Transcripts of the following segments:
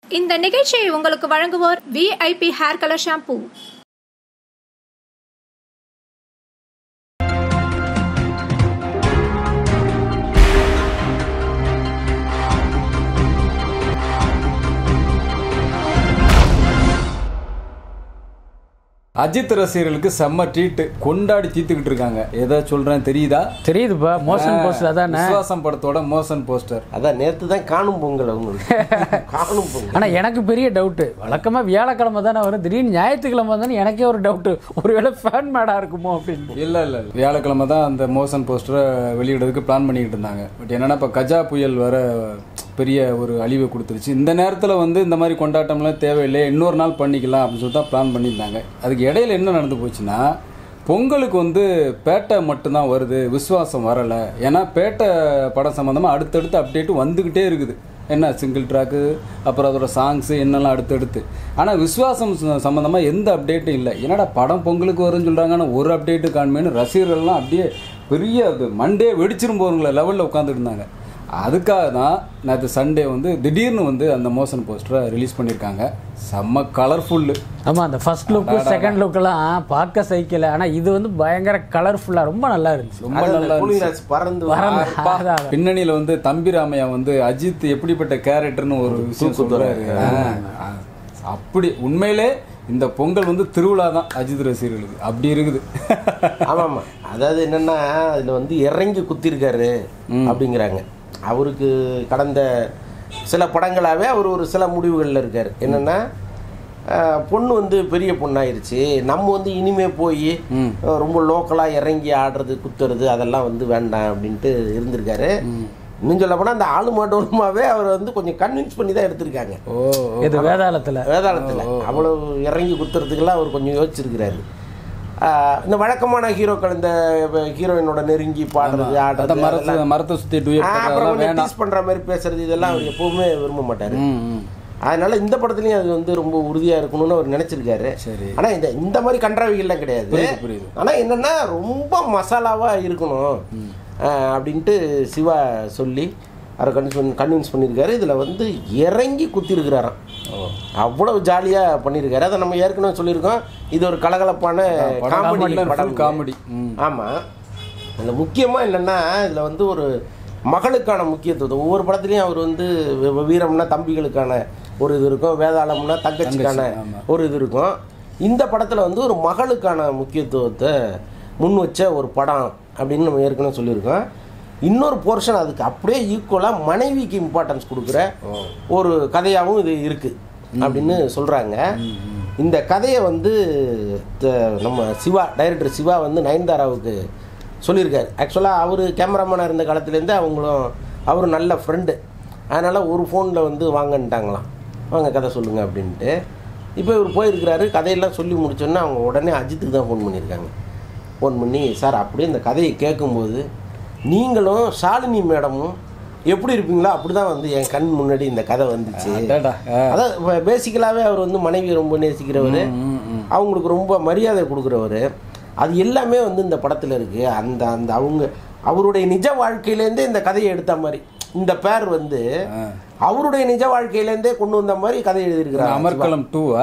இந்த நிகழ்ச்சியை உங்களுக்கு வழங்குவோர் VIP hair colour shampoo Ajith ரசிகர்களுக்கு செம்ம ட்ரீட் கொண்டாடி தீத்துக்கிட்டு இருக்காங்க எதை சொல்றேன் தெரியுதா தெரியுதுப்பா மோஷன் போஸ்ட் அதானே விசுவாசம் படத்தோட மோஷன் போஸ்டர் அதான் நேற்று தான் காணும் பொங்கல் அவங்களுக்கு காணும் பொங்கல் ஆனா எனக்கு பெரிய டவுட்டு வழக்கமா வியாழக்கிழமை தானே வரும் திடீர்னு ஞாயிற்றுக்கிழமை தானே எனக்கே ஒரு டவுட்டு ஒருவேளை ஃபேன் மேடா இருக்குமோ அப்படின்னு இல்ல இல்ல இல்ல. வியாழக்கிழமை தான் அந்த மோஷன் போஸ்டரை வெளியிடுறதுக்கு பிளான் பண்ணிக்கிட்டு இருந்தாங்க பட் என்னன்னா இப்ப கஜா புயல் வர பெரிய ஒரு அழிவை கொடுத்துருச்சு இந்த நேரத்துல வந்து இந்த மாதிரி கொண்டாட்டம்லாம் தேவையில்லை இன்னொரு நாள் பண்ணிக்கலாம் அப்படின்னு சொல்லி தான் பிளான் பண்ணியிருந்தாங்க அதுக்கு இடையில என்ன நடந்து போச்சுன்னா பொங்கலுக்கு வந்து பேட்டை மட்டும்தான் வருது விசுவாசம் வரலை ஏன்னா பேட்டை படம் சம்மந்தமாக அடுத்தடுத்து அப்டேட் வந்துக்கிட்டே இருக்குது என்ன சிங்கிள் ட்ராக்கு அப்புறம் அதோட சாங்ஸு என்னெல்லாம் அடுத்தடுத்து ஆனால் விசுவாசம் சம்மந்தமாக எந்த அப்டேட்டும் இல்லை என்னடா படம் பொங்கலுக்கு வரும்னு சொல்கிறாங்க ஆனால் ஒரு அப்டேட்டு காண்மேன்னு ரசிகர்கள்லாம் அப்படியே பெரிய அது மண்டே வெடிச்சிரும் போகிறவங்கள லெவலில் உட்காந்துட்டு இருந்தாங்க அதுக்காக தான் நேற்று சண்டே வந்து திடீர்னு வந்து அந்த மோஷன் போஸ்டரை ரிலீஸ் பண்ணியிருக்காங்க செம்ம கலர்ஃபுல்லு ஆமா அந்த ஃபர்ஸ்ட் லுக் செகண்ட் லுக்கெல்லாம் பார்க்க சைக்கிள் ஆனா இது வந்து பயங்கர கலர்ஃபுல்லா ரொம்ப நல்லா இருந்துச்சு ரொம்ப நல்லா இருந்துச்சு. புலிராஜ் பறந்து பறந்து- அப்பா, அதான். பின்னணியில வந்து தம்பி ராமையா வந்து அஜித் எப்படிப்பட்ட கேரக்டர்னு ஒரு விஷயம் சொல்றாரு ஆ, அப்படி உண்மையிலே இந்த பொங்கல் வந்து திருவிழா தான் அஜித் ரசிகர்களுக்கு அப்படி இருக்குது ஆமாம் ஆமாம் அதாவது என்னன்னா அதில் வந்து இறங்கி குத்திருக்காரு அப்படிங்கிறாங்க அவருக்கு கடந்த சில படங்களாகவே அவர் ஒரு சில முடிவுகளில் இருக்கார் என்னென்னா பொண்ணு வந்து பெரிய பொண்ணாயிருச்சு நம்ம வந்து இனிமே போய் ரொம்ப லோக்கலாக இறங்கி ஆடுறது குத்துறது அதெல்லாம் வந்து வேண்டாம் அப்படின்ட்டு இருந்திருக்காரு இன்னும் சொல்ல போனால் அந்த ஆளு மாட்டோமாவே அவர் வந்து கொஞ்சம் கன்வின்ஸ் பண்ணி தான் எடுத்திருக்காங்க ஓ இது வேதாளத்துல வேதாளத்தில் அவ்வளவு இறங்கி குத்துறதுக்கெல்லாம் அவர் கொஞ்சம் யோசிச்சிருக்கிறாரு ஆஹ் இந்த வழக்கமான ஹீரோக்கள் இந்த ஹீரோயினோட நெருங்கி பாடுறது ஆடுறது அதான் மரத்தை அதெல்லாம். மரத்தை சுத்தி டூயட் ஆஹ் அப்புறம் அதெல்லாம் கொஞ்சம் வேணாம் டீஸ் பண்ற மாதிரி பேசுறது இதெல்லாம் அவர் எப்பவுமே விரும்ப மாட்டாரு ம், ம். அதனால இந்த படத்துலயும் அது வந்து ரொம்ப உறுதியா இருக்கணும்னு அவர் நினைச்சிருக்காரு சரி. ஆனா இந்த இந்த மாதிரி கன்றாவிகள்லாம் கிடையாது புரியுது, புரியுது. ஆனா என்னன்னா ரொம்ப மசாலாவா இருக்கணும் ஆஹ் அப்படின்ட்டு சிவா சொல்லி அவரை கன்வின்ஸ் கன்வின்ஸ் பண்ணியிருக்காரு இதுல வந்து இறங்கி குத்திருக்கிறாராம் அவ்வளவு ஜாலியா பண்ணியிருக்காரு அதை நம்ம ஏற்கனவே சொல்லியிருக்கோம் இது ஒரு கலகலப்பான படம் காமெடி comedy, படம் full comedy. ம். ஆமா இதுல முக்கியமா என்னன்னா இதுல வந்து ஒரு மகளுக்கான முக்கியத்துவம் ஒவ்வொரு படத்துலயும் அவர் வந்து வீ- வீரம்னா தம்பிகளுக்கான ஒரு இது இருக்கும் வேதாளம்னா தங்கச்சிக்கான தங்கச்சி, ஆமா. ஒரு இது இருக்கும் இந்த படத்துல வந்து ஒரு மகளுக்கான முக்கியத்துவத்தை முன் வச்ச ஒரு படம் அப்படின்னு நம்ம ஏற்கனவே சொல்லியிருக்கோம் இன்னொரு போர்ஷன் அதுக்கு அப்படியே ஈக்குவலாக மனைவிக்கு இம்பார்ட்டன்ஸ் கொடுக்குற ஒரு கதையாகவும் இது இருக்கு அப்படின்னு சொல்றாங்க இந்த கதையை வந்து த- நம்ம சிவா டைரக்டர் சிவா வந்து நயன்தாராவுக்கு சொல்லியிருக்காரு ஆக்சுவலாக அவர் கேமராமேனாக இருந்த காலத்துலேருந்து அவங்களும் அவர் நல்ல ஃப்ரெண்டு அதனால் ஒரு ஃபோனில் வந்து வாங்கன்ட்டாங்களாம் வாங்க கதை சொல்லுங்கள் அப்படின்ட்டு இப்போ இவர் போயிருக்கிறாரு கதையெல்லாம் சொல்லி முடிச்சோன்னே அவங்க உடனே அஜித்துக்கு தான் ஃபோன் பண்ணியிருக்காங்க ஃபோன் பண்ணி சார் அப்படியே இந்த கதையை கேட்கும்போது நீங்களும் ஷாலினி மேடமும் எப்படி இருப்பீங்களோ அப்படி தான் வந்து என் கண் முன்னாடி இந்த கதை வந்துச்சு அடடா, ஆ. அதான் பேசிக்கலாகவே அவர் வந்து மனைவியை ரொம்ப நேசிக்கிறவர் அவங்களுக்கு ரொம்ப மரியாதை கொடுக்குறவர் அது எல்லாமே வந்து இந்த படத்தில் இருக்கு அந்த அந்த அவங்க அவருடைய நிஜ வாழ்க்கையிலேருந்தே இந்த கதையை எடுத்த மாதிரி இந்த பேர் வந்து அவருடைய நிஜ வாழ்க்கையிலேருந்தே கொண்டு வந்த மாதிரி கதை எழுதியிருக்கிறார் அமர்கலம் டூவா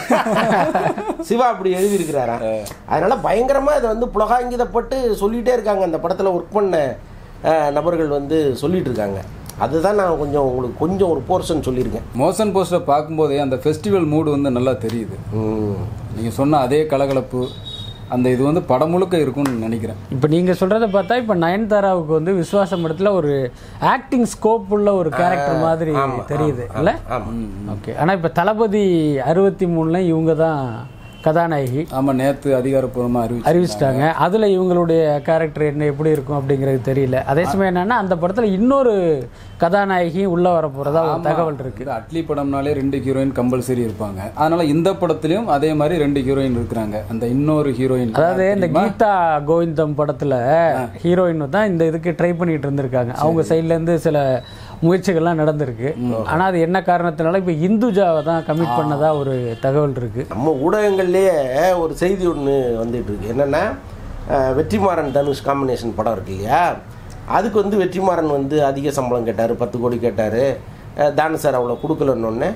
சிவா அப்படி எழுதியிருக்கிறாரா அதனால பயங்கரமா இதை வந்து புலகாங்கிதப்பட்டு சொல்லிட்டே இருக்காங்க அந்த படத்துல ஒர்க் பண்ண அஹ், நபர்கள் வந்து சொல்லிட்டு இருக்காங்க அதுதான் நான் கொஞ்சம் உங்களுக்கு கொஞ்சம் ஒரு போர்ஷன் சொல்லியிருக்கேன் மோஷன் போஸ்டரை பார்க்கும்போதே அந்த ஃபெஸ்டிவல் மூடு வந்து நல்லா தெரியுது ம். நீங்க சொன்ன அதே கலகலப்பு அந்த இது வந்து படம் முழுக்க இருக்கும்னு நினைக்கிறேன் இப்போ நீங்க சொல்றத பார்த்தா இப்போ நயன்தாராவுக்கு வந்து விசுவாசம் படத்துல ஒரு ஆக்டிங் ஸ்கோப் உள்ள ஒரு கேரக்டர் மாதிரி தெரியுது இல்ல ஓகே ஆனா இப்போ தளபதி அறுபத்தி மூணுல இவங்க தான் கதாநாயகி ஆமா நேத்து அதிகாரப்பூர்வமா அறிவிச்சு அறிவிச்சிட்டாங்க அதுல இவங்களுடைய கேரக்டர் என்ன எப்படி இருக்கும் அப்படிங்கிறது தெரியல அதே சமயம் என்னன்னா அந்த படத்துல இன்னொரு கதாநாயகியும் உள்ள வர போறதா ஒரு தகவல் இருக்கு இது அட்லி படம்னாலே ரெண்டு ஹீரோயின் கம்பல்சரி இருப்பாங்க அதனால இந்த படத்துலயும் அதே மாதிரி ரெண்டு ஹீரோயின் இருக்கிறாங்க அந்த இன்னொரு ஹீரோயின் அதாவது இந்த கீதா கோவிந்தம் படத்துல ஹீரோயின் தான் இந்த இதுக்கு ட்ரை பண்ணிட்டு இருந்திருக்காங்க அவங்க சைட்ல இருந்து சில முயற்சிகள்லாம் நடந்திருக்கு ஆனா அது என்ன காரணத்தினால இப்ப இந்துஜாவை தான் கமிட் பண்ணதா ஒரு தகவல் இருக்கு நம்ம ஊடகங்கள்லேயே ஒரு செய்தி ஒன்று வந்துட்டு இருக்கு என்னன்னா அஹ், வெற்றிமாறன் தனுஷ் காம்பினேஷன் படம் இருக்கு இல்லையா அதுக்கு வந்து வெற்றிமாறன் வந்து அதிக சம்பளம் கேட்டார் பத்து கோடி கேட்டார் தானு சார் அவ்வளோ கொடுக்கலன்னொன்னே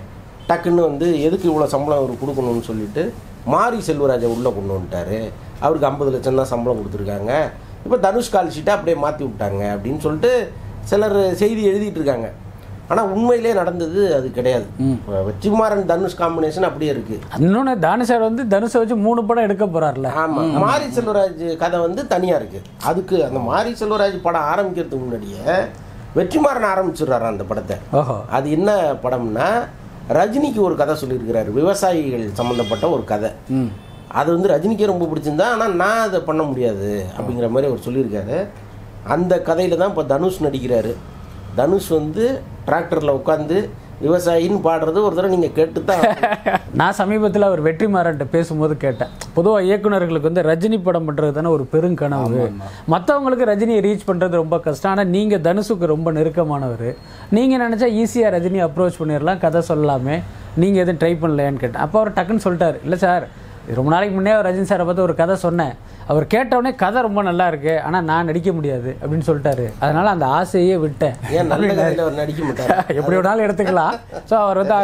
டக்குன்னு வந்து எதுக்கு இவ்வளோ சம்பளம் அவர் கொடுக்கணும்னு சொல்லிட்டு மாரி செல்வராஜை உள்ளே கொண்டு வந்துட்டாரு அவருக்கு ஐம்பது லட்சம் தான் சம்பளம் கொடுத்துருக்காங்க இப்போ தனுஷ் கால் ஷீட்டை அப்படியே மாற்றி விட்டாங்க அப்படின்னு சொல்லிட்டு சிலர் செய்தி எழுதிட்டு இருக்காங்க ஆனால் உண்மையிலே நடந்தது அது கிடையாது இப்ப வெற்றிமாறன் தனுஷ் காம்பினேஷன் அப்படியே இருக்குது இன்னொன்று தானிஷார் வந்து தனுஷை வச்சு மூணு படம் எடுக்க போறாருல ஆமா மாரி செல்வராஜ் கதை வந்து தனியா இருக்கு அதுக்கு அந்த மாரி செல்வராஜ் படம் ஆரம்பிக்கிறதுக்கு முன்னாடியே வெற்றிமாறன் ஆரம்பிச்சிடுறாரு அந்த படத்தை ஓஹோ அது என்ன படம்னா ரஜினிக்கு ஒரு கதை சொல்லியிருக்கிறாரு விவசாயிகள் சம்மந்தப்பட்ட ஒரு கதை ம் அது வந்து ரஜினிக்கே ரொம்ப பிடிச்சிருந்தா ஆனால் நான் அதை பண்ண முடியாது அப்படிங்கிற மாதிரி அவர் சொல்லியிருக்காரு அந்த கதையில் தான் இப்போ தனுஷ் நடிக்கிறாரு தனுஷ் வந்து டிராக்டரில் உட்காந்து விவசாயின்னு பாடுறது ஒரு தடவை நீங்கள் கேட்டு தான் நான் சமீபத்தில் அவர் வெற்றிமாறன்ட்ட பேசும்போது கேட்டேன் பொதுவாக இயக்குனர்களுக்கு வந்து ரஜினி படம் பண்ணுறது தானே ஒரு பெருங்கனவு மற்றவங்களுக்கு ரஜினியை ரீச் பண்ணுறது ரொம்ப கஷ்டம் ஆனால் நீங்கள் தனுஷுக்கு ரொம்ப நெருக்கமானவர் நீங்கள் நினச்சா ஈஸியாக ரஜினி அப்ரோச் பண்ணிடலாம் கதை சொல்லலாமே நீங்கள் எதுவும் ட்ரை பண்ணலையான்னு கேட்டேன் அப்போ அவர் டக்குன்னு சொல்லிட்டாரு இல்லை சார் இது ரொம்ப நாளைக்கு முன்னே ரஜினி சாரை பார்த்து ஒரு கதை சொன்னேன் அவர் கேட்டவுடனே கதை ரொம்ப நல்லா இருக்கு ஆனால் நான் நடிக்க முடியாது அப்படின்னு சொல்லிட்டாரு அதனால அந்த ஆசையே விட்டேன் ஏன் நல்ல கதையில் அவர் நடிக்க மாட்டார் எப்படி வேணாலும் எடுத்துக்கலாம் ஸோ அவர் வந்து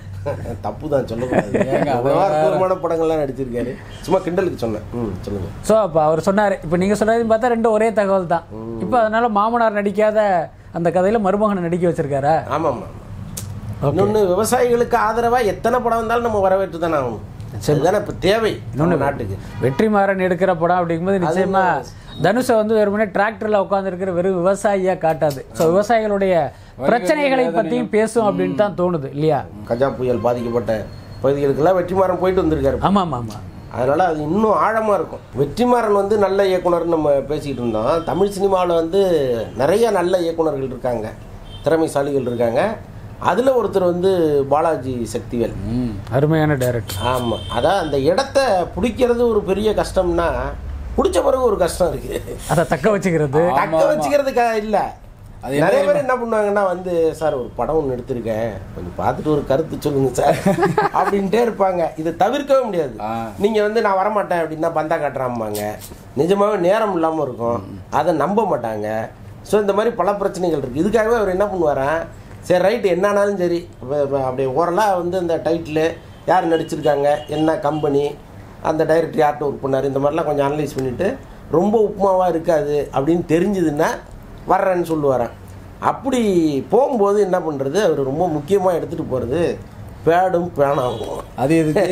தப்பு தான் சொல்லக்கூடாது அற்புதமான படங்கள்லாம் நடிச்சிருக்காரு சும்மா கிண்டலுக்கு சொன்னேன் ம் சொல்லுங்க ஸோ அப்போ அவர் சொன்னார் இப்போ நீங்கள் சொன்னதுன்னு பார்த்தா ரெண்டும் ஒரே தகவல் தான் இப்போ அதனால மாமனார் நடிக்காத அந்த கதையில் மருமகனை நடிக்க வச்சிருக்காரா ஆமாம் ஆமாம் இன்னொன்று விவசாயிகளுக்கு ஆதரவாக எத்தனை படம் வந்தாலும் நம்ம வரவேற்று தானே ஆகணும் அதுதானே இப்போ தேவை நம்ம நாட்டுக்கு வெற்றிமாறன் எடுக்கிற படம் அப்படிங்கும்போது நிச்சயமா தனுஷை வந்து வெறுமனே டிராக்டர்ல உட்காந்துருக்கிற வெறும் விவசாயியா காட்டாது ஸோ விவசாயிகளுடைய பிரச்சனைகளை பற்றியும் பேசும் அப்படின்னு தான் தோணுது இல்லையா கஜா புயல் பாதிக்கப்பட்ட பகுதிகளுக்கெல்லாம் வெற்றிமாறன் போயிட்டு வந்திருக்காரு ஆமாம் ஆமாம் ஆமாம் அதனால அது இன்னும் ஆழமாக இருக்கும் வெற்றிமாறன் வந்து நல்ல இயக்குனர்னு நம்ம பேசிக்கிட்டு இருந்தோம் தமிழ் சினிமாவில் வந்து நிறைய நல்ல இயக்குனர்கள் இருக்காங்க திறமைசாலிகள் இருக்காங்க அதில் ஒருத்தர் வந்து பாலாஜி சக்திவேல் ம் அருமையான டைரக்டர் ஆமாம் அதான் அந்த இடத்த பிடிக்கிறது ஒரு பெரிய கஷ்டம்னா பிடிச்ச பிறகு ஒரு கஷ்டம் இருக்கு அதை தக்க வச்சுக்கிறது தக்க வச்சுக்கிறதுக்கா இல்லை அது என்ன நிறைய பேர் என்ன பண்ணுவாங்கன்னா வந்து சார் ஒரு படம் ஒன்று எடுத்திருக்கேன் கொஞ்சம் பார்த்துட்டு ஒரு கருத்து சொல்லுங்க சார் அப்படின்ட்டே இருப்பாங்க இதை தவிர்க்கவே முடியாது ஆ. நீங்க வந்து நான் வரமாட்டேன் அப்படின்னா பந்தா காட்டுறாம்பாங்க நிஜமாவே நேரம் இல்லாமல் இருக்கும் அதை நம்ப மாட்டாங்க ஸோ இந்த மாதிரி பல பிரச்சனைகள் இருக்கு இதுக்காகவே அவர் என்ன பண்ணுவாராம் சரி ரைட்டு என்னானாலும் சரி இப்ப- இப்ப அப்படியே ஓரலாக வந்து இந்த டைட்டில் யார் நடிச்சிருக்காங்க என்ன கம்பெனி அந்த டைரக்டர் யார்கிட்ட ஒர்க் பண்ணார் இந்த மாதிரிலாம் கொஞ்சம் அனலைஸ் பண்ணிவிட்டு ரொம்ப உப்புமாவாக இருக்காது அப்படின்னு தெரிஞ்சுதுன்னா வர்றேன்னு சொல்லுவாராம் அப்படி போகும்போது என்ன பண்ணுறது அவர் ரொம்ப முக்கியமாக எடுத்துகிட்டு போகிறது பேடும் பேனாகும் அது எதுக்கு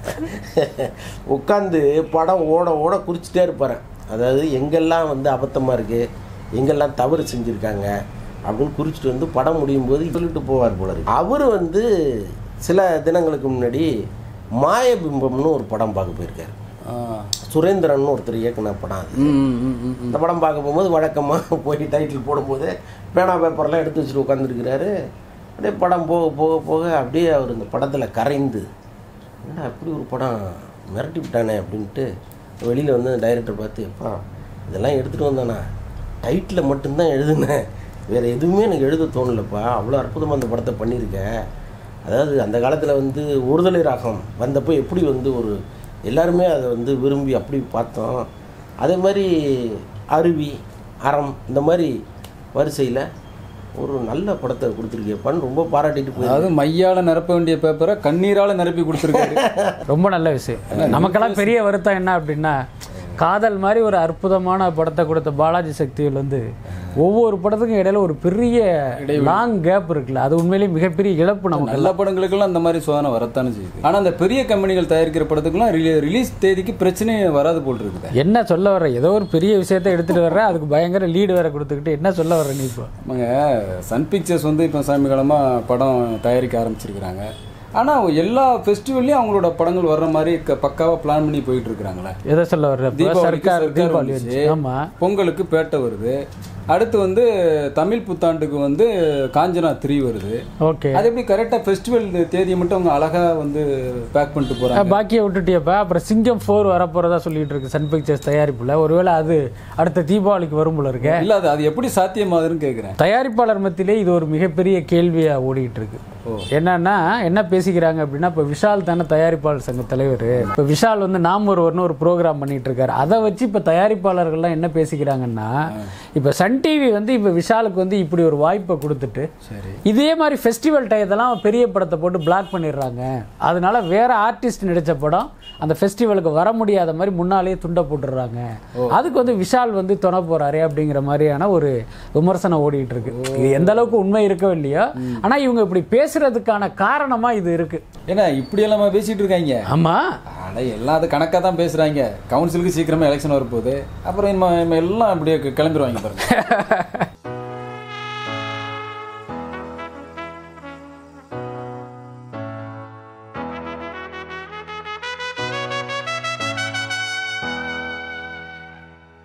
உட்காந்து படம் ஓட ஓட குறிச்சிட்டே இருப்பார் அதாவது எங்கெல்லாம் வந்து அபத்தமாக இருக்குது எங்கெல்லாம் தவறு செஞ்சுருக்காங்க அப்படின்னு குறிச்சிட்டு வந்து படம் முடியும் போது சொல்லிட்டு போவார் போல இருக்கு அவர் வந்து சில தினங்களுக்கு முன்னாடி மாயபிம்பம்னு ஒரு படம் பார்க்க போயிருக்காரு ஆ. சுரேந்திரன் ஒருத்தர் இயக்குன படம் அது ம், ம், ம், ம். இந்த படம் பார்க்க போகும்போது வழக்கமாக போய் டைட்டில் போடும்போது பேனா பேப்பர்லாம் எடுத்து வச்சுட்டு உட்காந்துருக்கிறாரு அப்படியே படம் போக போக போக அப்படியே அவர் இந்த படத்தில் கரைந்து என்னடா அப்படி ஒரு படம் மிரட்டி விட்டானே அப்படின்ட்டு வெளியில் வந்து டைரக்டர் பார்த்து எப்பா இதெல்லாம் எடுத்துகிட்டு வந்தானா டைட்டில் மட்டும்தான் எழுதுனேன் வேறு எதுவுமே எனக்கு எழுத தோணலப்பா அவ்வளோ அற்புதமாக அந்த படத்தை பண்ணியிருக்கேன் அதாவது அந்த காலத்தில் வந்து ஒருதலை ராகம் வந்தப்போ எப்படி வந்து ஒரு எல்லாருமே அதை வந்து விரும்பி அப்படி பார்த்தோம் அதே மாதிரி அருவி அறம் இந்த மாதிரி வரிசையில் ஒரு நல்ல படத்தை கொடுத்துருக்கேப்பான்னு ரொம்ப பாராட்டிட்டு போய் அதாவது மையால நிரப்ப வேண்டிய பேப்பரை கண்ணீரால நிரப்பி கொடுத்துருக்காரு ரொம்ப நல்ல விஷயம் நமக்கெல்லாம் பெரிய வருத்தம் என்ன அப்படின்னா காதல் மாதிரி ஒரு அற்புதமான படத்தை கொடுத்த பாலாஜி சக்திகள் வந்து ஒவ்வொரு படத்துக்கும் இடையில ஒரு பெரிய லாங் கேப் இருக்குல்ல அது உண்மையிலேயே மிகப்பெரிய இழப்பு நமக்கு நல்ல படங்களுக்கெல்லாம் அந்த மாதிரி சோதனை வரத்தானே செய்யுது ஆனா அந்த பெரிய கம்பெனிகள் தயாரிக்கிற படத்துக்குலாம் ரிலீஸ் தேதிக்கு பிரச்சனையே வராது போல் இருக்குது என்ன சொல்ல வர்ற ஏதோ ஒரு பெரிய விஷயத்தை எடுத்துட்டு வர்ற அதுக்கு பயங்கர லீடு வேற கொடுத்துக்கிட்டு என்ன சொல்ல வர்ற நீ இப்போ ஆமாங்க சன் பிக்சர்ஸ் வந்து இப்போ சமீபகாலமாக படம் தயாரிக்க ஆரம்பிச்சிருக்கிறாங்க ஆனால் எல்லா ஃபெஸ்டிவல்லையும் அவங்களோட படங்கள் வர்ற மாதிரி க பக்காவாக பிளான் பண்ணி போயிட்டு இருக்கிறாங்களே எதை சொல்ல வர்ற இப்ப தீபாவளிக்கு சர்க்கார் சர்க்கார் தீபாவளி வந்துச்சு. வந்துச்சு. ஆமா பொங்கலுக்கு பேட்டை வருது அடுத்து வந்து தமிழ் புத்தாண்டுக்கு வந்து காஞ்சனா த்ரீ வருது ஓகே அது எப்படி கரெக்டாக ஃபெஸ்டிவல் தேதியை மட்டும் அவங்க அழகா வந்து பேக் பண்ணிட்டு போறாங்க பாக்கியை விட்டுட்டியப்ப அப்புறம் சிங்கம் ஃபோர் வரப்போறதா சொல்லிட்டு இருக்கு சன் பிக்சர்ஸ் தயாரிப்புல ஒருவேளை அது அடுத்த தீபாவளிக்கு வரும் போல இருக்கு இல்ல அது அது எப்படி சாத்தியமாகுதுன்னு கேட்குறேன் தயாரிப்பாளர் மத்தியிலே இது ஒரு மிகப்பெரிய கேள்வியா ஓடிட்டு இருக்கு என்னன்னா என்ன பேசிக்கிறாங்க அப்படின்னா இப்போ விஷால் தானே தயாரிப்பாளர் சங்க தலைவர் இப்போ விஷால் வந்து நாம் ஒருவர்னு ஒரு ப்ரோக்ராம் பண்ணிட்டு இருக்காரு அதை வச்சு இப்போ தயாரிப்பாளர்கள்லாம் என்ன பேசிக்கிறாங்கன்னா இப்போ சன் சன் டிவி வந்து இப்போ விஷாலுக்கு வந்து இப்படி ஒரு வாய்ப்பை கொடுத்துட்டு சரி இதே மாதிரி ஃபெஸ்டிவல் டயத்தெல்லாம் பெரிய படத்தை போட்டு பிளாக் பண்ணிடுறாங்க அதனால வேற ஆர்டிஸ்ட் நடிச்ச படம் அந்த ஃபெஸ்டிவலுக்கு வர முடியாத மாதிரி முன்னாலேயே துண்டை போட்டுடுறாங்க அதுக்கு வந்து விஷால் வந்து துணை போறாரு அப்படிங்கிற மாதிரியான ஒரு விமர்சனம் ஓடிட்டு இருக்கு இது எந்த அளவுக்கு உண்மை இருக்கோ இல்லையோ ஆனா இவங்க இப்படி பேசுறதுக்கான காரணமா இது இருக்கு ஏன்னா இப்படியெல்லாம் பேசிட்டு இருக்காங்க ஆமா அட எல்லாம் அது கணக்காக தான் பேசுறாங்க கவுன்சிலுக்கு சீக்கிரமா எலெக்ஷன் வரப்போகுது அப்புறம் இனிமே- இனிமே எல்லாம் அப்படியே கிளம்பிடுவாங்க பாருங்க